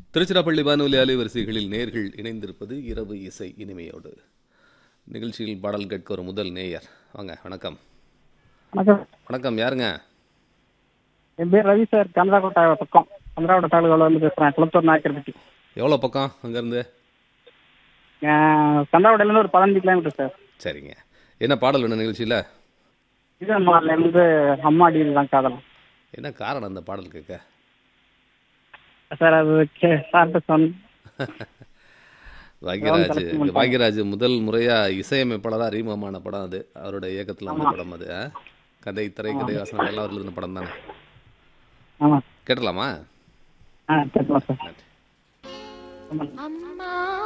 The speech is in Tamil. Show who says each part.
Speaker 1: திருச்சிராப்பள்ளி வானொலி அலைவரிசைகளில் நேர்கள் இணைந்திருப்பது இரவு இசை இனிமையோடு நிகழ்ச்சியில் பாடல் கேட்க ஒரு முதல் நேயர் வாங்க வணக்கம்
Speaker 2: வணக்கம்
Speaker 1: வணக்கம் யாருங்க
Speaker 2: என் பேர் ரவி சார் கந்தராக்கோட்டை பக்கம் கந்தராக்கோட்டை தாலுகாவில் வந்து பேசுகிறேன் குளத்தூர் நாயக்கர்பட்டி
Speaker 1: எவ்வளோ பக்கம் அங்கேருந்து
Speaker 2: கந்தராக்கோட்டையிலேருந்து ஒரு பதினஞ்சு கிலோமீட்டர் சார்
Speaker 1: சரிங்க என்ன பாடல் வேணும் நிகழ்ச்சியில்
Speaker 2: இதுமாரிலேருந்து அம்மாடி தான் காதல்
Speaker 1: என்ன காரணம் அந்த பாடல் கேட்க
Speaker 2: சார் அது கே சார்ட்ட சொன்ன
Speaker 1: பாக்யராஜ் இந்த பாக்யராஜ் முதல் முறையாக இசையமைப்பாளராக அறிமுகமான படம் அது அவருடைய இயக்கத்தில் வந்த படம் அது ஆ? கதை திரைக்கதை வசனம் எல்லாம் அவர்கள் இருந்த படம் தானே
Speaker 2: ஆமாம்
Speaker 1: கேட்டலாமா
Speaker 2: ஆ கேட்கலாம் சார்
Speaker 1: நன்றி
Speaker 2: ஆமாம்
Speaker 3: அம்மா